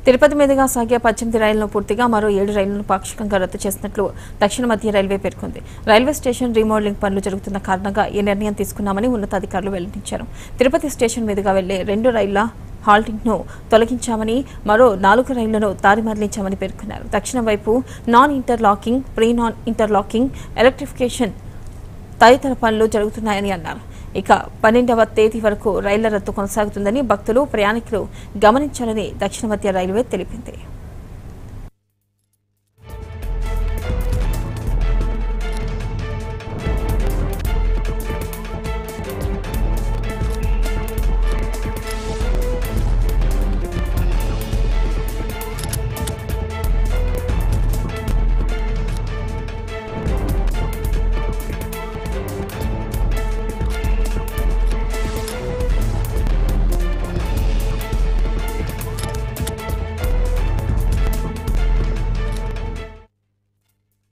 తిరుపతి మీదుగా సాగే పద్దెనిమిది రైళ్లను పూర్తిగా మరో ఏడు రైళ్లను పాక్షికంగా రద్దు చేసినట్లు దక్షిణ మధ్య రైల్వే పేర్కొంది రైల్వే స్టేషన్ రీమోడలింగ్ పనులు జరుగుతున్న కారణంగా ఈ నిర్ణయం తీసుకున్నామని ఉన్నతాధికారులు వెల్లడించారు తిరుపతి స్టేషన్ మీదుగా వెళ్లే రెండు రైళ్ల హాల్టింగ్ను తొలగించామని మరో నాలుగు రైళ్లను దారి మరలించామని పేర్కొన్నారు దక్షిణం వైపు non interlocking pre non interlocking electrification తదితర పనులు జరుగుతున్నాయని అన్నారు ఇక పన్నెండవ తేదీ వరకు రైళ్ల రద్దు కొనసాగుతుందని భక్తులు ప్రయాణికులు గమనించాలని దక్షిణ మధ్య రైల్వే తెలిపింది